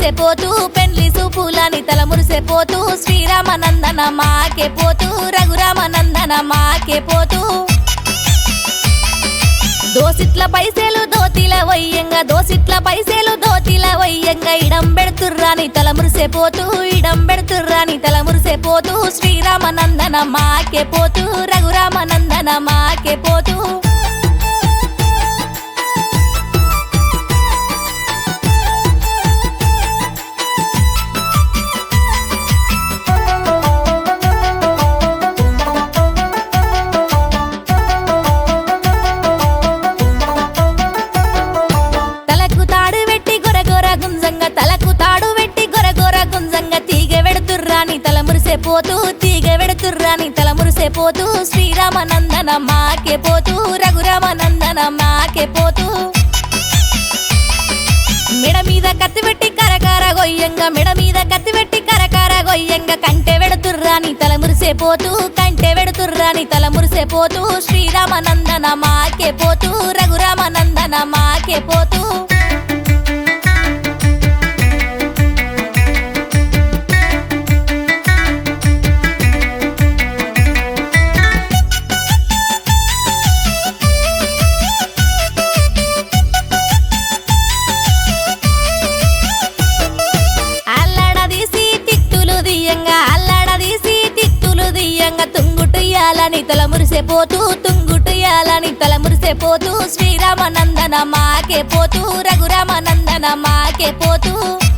మురిసెపోతూ పెండ్లి సూపులని తల మురిసెపోతూ శ్రీరామనందన మాకే పోతూ రఘురామనందన మాకే పోతూ దోసిట్ల పైసలు దోతిల వయ్యంగా దోసిట్ల పైసలు దోతిల వయ్యంగా ఇడం పెడుతుర్రాని తల మురిసెపోతూ ఇడం పెడుతుర్రాని తల మురిసెపోతూ శ్రీరామనందన మాకే పోతూ రఘురామనందన మాకే పోతూ తలకు తాడు వెట్టి గొరగొర గుంజంగ తలకు తాడు వెట్టి గొరగొర గుంజంగ తీగ వెడుతుర్రాని తల మురిసెపోతూ తీగ వెడుతుర్రాని తల మురిసెపోతూ శ్రీరామనందన మాకే పోతూ రఘురామనందన మాకే పోతూ మెడ మీద కత్తి పెట్టి కరకార గొయ్యంగా మెడ మీద కత్తి పెట్టి కరకార గొయ్యంగా కంటె వెడుతుర్రాని తల మురిసెపోతూ కంటె వెడుతుర్రాని తల మురిసెపోతూ శ్రీరామనందన మాకే పోతూ రఘురామనందన మాకే పోతూ అల్లడదీసి తిత్తులు దియ్యంగా అల్లడదీసి తిత్తులు దియ్యంగా తుంగుటుయ్యాలని తల మురిసెపోతూ తుంగుటుయ్యాలని తల మురిసెపోతూ శ్రీరామనందన మాకే పోతూ రఘురామనందన మాకే పోతూ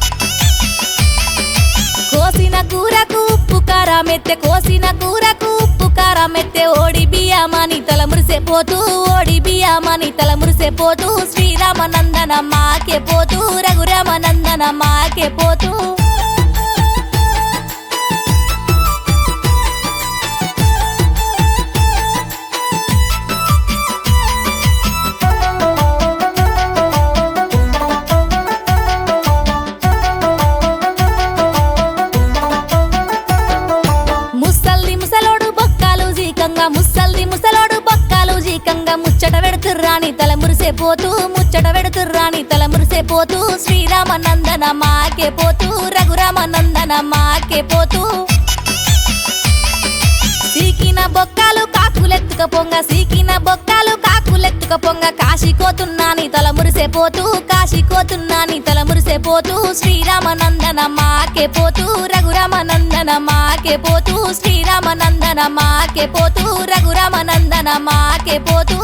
కోసిన కూరకు ఉప్పు కారమెత్తె కోసిన కూరకు ఉప్పు కారమెత్తె ఓడి బియ్యమని తల మురిసెపోతూ ఓడి బియ్యమని తల మురిసెపోతూ శ్రీరామనందన మాకే పోతూ రఘురామనందన మాకే పోతూ ముసల్ది ముసలోడు బొక్కాలు జీకంగా ముసల్ది ముసలోడు బొక్కాలు జీకంగా ముచ్చట పెడుతుర్రాని తల మురిసెపోతూ ముచ్చట పెడుతుర్రాని తల మురిసెపోతూ శ్రీరామనందన మాకే పోతూ రఘురామనందన మాకే పోతూ సీకిన బొక్కాలు కాకులెత్తుక పొంగ సీకిన బొక్కాలు కాకులెత్తుక పొంగ కాశీకోతున్నాని తల మురిసెపోతూ కాశీకోతున్నాని తల మురిసెపోతూ శ్రీరామనందన మాకే పోతూ రఘురామనందన మాకే పోతూ శ్రీరామనందన మాకే పోతూ రఘురామనందన మాకే పోతూ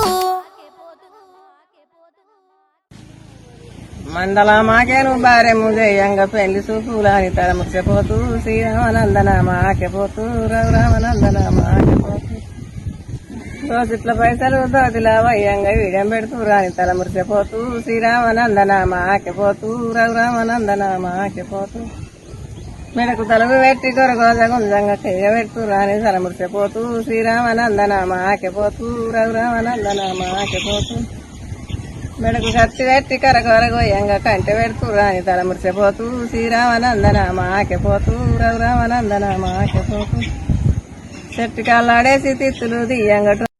మండల మాకేను బారె ముజయ్యంగ పెళ్లి చూపులాని తల ముచ్చపోతూ శ్రీరామనందన మాకెపోతూ రఘురామనందన మాకెపోతూ దోసిట్ల పైసలు దోతిలా వయ్యంగా వీడెం పెడుతూ రాని తల మురిసిపోతూ శ్రీరామనందన మాకెపోతూ రఘురామనందన మాకెపోతూ మెడకు తలుగు పెట్టి కొరగోజ గుంజంగా చెయ్య పెడుతూ రాని తల మురిసిపోతూ శ్రీరామనందన మాకెపోతూ రఘురామనందన మాకెపోతూ మెడకు కత్తి పెట్టి కరకొరగోయంగా కంటె పెడుతూ రాని తల మురిసిపోతూ శ్రీరామనందన మాకెపోతూ రఘురామనందన మాకెపోతూ చెట్టు కల్లాడేసి తిత్తులు దియ్యంగటు